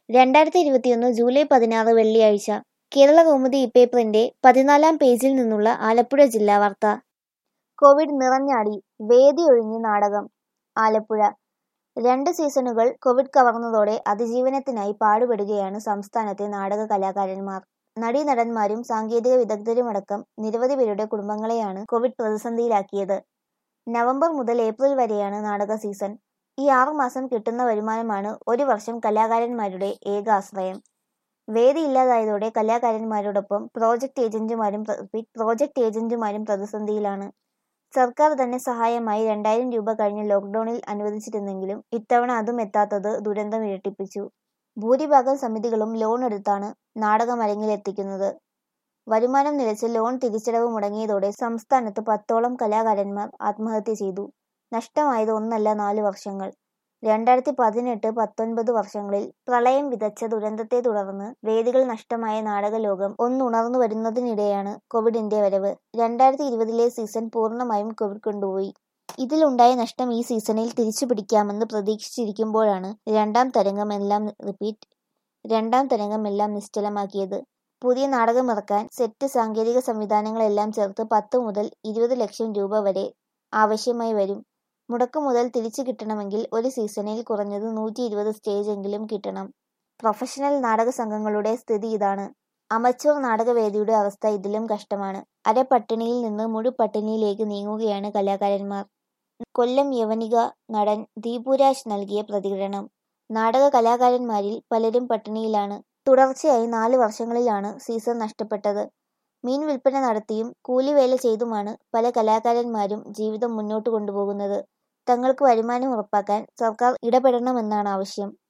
രണ്ടായിരത്തി ഇരുപത്തിയൊന്ന് ജൂലൈ പതിനാറ് വെള്ളിയാഴ്ച കേരള കൗമുദി ഇപ്പേപ്പറിന്റെ പതിനാലാം പേജിൽ നിന്നുള്ള ആലപ്പുഴ ജില്ലാ വാർത്ത കോവിഡ് നിറഞ്ഞാടി വേദി ഒഴിഞ്ഞ് നാടകം ആലപ്പുഴ രണ്ട് സീസണുകൾ കോവിഡ് കവർന്നതോടെ അതിജീവനത്തിനായി പാടുപെടുകയാണ് സംസ്ഥാനത്തെ നാടക കലാകാരന്മാർ നടീനടന്മാരും സാങ്കേതിക വിദഗ്ധരുമടക്കം നിരവധി പേരുടെ കുടുംബങ്ങളെയാണ് കോവിഡ് പ്രതിസന്ധിയിലാക്കിയത് നവംബർ മുതൽ ഏപ്രിൽ വരെയാണ് നാടക സീസൺ ഈ ആറുമാസം കിട്ടുന്ന വരുമാനമാണ് ഒരു വർഷം കലാകാരന്മാരുടെ ഏക ആശ്രയം വേദി ഇല്ലാതായതോടെ കലാകാരന്മാരോടൊപ്പം പ്രോജക്ട് ഏജന്റുമാരും പ്രോജക്ട് ഏജന്റുമാരും പ്രതിസന്ധിയിലാണ് സർക്കാർ തന്നെ സഹായമായി രണ്ടായിരം രൂപ കഴിഞ്ഞ ലോക്ക്ഡൌണിൽ അനുവദിച്ചിരുന്നെങ്കിലും ഇത്തവണ അതും എത്താത്തത് ദുരന്തം ഇരട്ടിപ്പിച്ചു ഭൂരിഭാഗം സമിതികളും ലോൺ എടുത്താണ് നാടകം അരങ്ങിലെത്തിക്കുന്നത് വരുമാനം നിലച്ച് ലോൺ തിരിച്ചടവ് മുടങ്ങിയതോടെ സംസ്ഥാനത്ത് പത്തോളം കലാകാരന്മാർ ആത്മഹത്യ ചെയ്തു നഷ്ടമായത് ഒന്നല്ല നാല് വർഷങ്ങൾ രണ്ടായിരത്തി പതിനെട്ട് പത്തൊൻപത് വർഷങ്ങളിൽ പ്രളയം വിതച്ച ദുരന്തത്തെ തുടർന്ന് വേദികൾ നഷ്ടമായ നാടകലോകം ഒന്നുണർന്നു വരുന്നതിനിടെയാണ് കോവിഡിന്റെ വരവ് രണ്ടായിരത്തി ഇരുപതിലെ സീസൺ പൂർണ്ണമായും കോവിഡ് കൊണ്ടുപോയി ഇതിലുണ്ടായ നഷ്ടം ഈ സീസണിൽ തിരിച്ചു പിടിക്കാമെന്ന് പ്രതീക്ഷിച്ചിരിക്കുമ്പോഴാണ് രണ്ടാം തരംഗം എല്ലാം റിപ്പീറ്റ് രണ്ടാം തരംഗം എല്ലാം നിശ്ചലമാക്കിയത് പുതിയ നാടകമിറക്കാൻ സെറ്റ് സാങ്കേതിക സംവിധാനങ്ങളെല്ലാം ചേർത്ത് പത്ത് മുതൽ ഇരുപത് ലക്ഷം രൂപ വരെ ആവശ്യമായി വരും മുടക്കുമുതൽ തിരിച്ചു കിട്ടണമെങ്കിൽ ഒരു സീസണിൽ കുറഞ്ഞത് നൂറ്റി ഇരുപത് സ്റ്റേജ് എങ്കിലും കിട്ടണം പ്രൊഫഷണൽ നാടക സംഘങ്ങളുടെ സ്ഥിതി ഇതാണ് അമച്വർ നാടകവേദിയുടെ അവസ്ഥ ഇതിലും കഷ്ടമാണ് അരപട്ടിണിയിൽ നിന്ന് മുഴുപട്ടിണിയിലേക്ക് നീങ്ങുകയാണ് കലാകാരന്മാർ കൊല്ലം യവനിക നടൻ ദീപുരാജ് നൽകിയ പ്രതികരണം നാടക കലാകാരന്മാരിൽ പലരും പട്ടിണിയിലാണ് തുടർച്ചയായി നാല് വർഷങ്ങളിലാണ് സീസൺ നഷ്ടപ്പെട്ടത് മീൻ വിൽപ്പന നടത്തിയും കൂലിവേല ചെയ്തുമാണ് പല കലാകാരന്മാരും ജീവിതം മുന്നോട്ട് കൊണ്ടുപോകുന്നത് തങ്ങൾക്ക് വരുമാനം ഉറപ്പാക്കാൻ സർക്കാർ ഇടപെടണമെന്നാണ് ആവശ്യം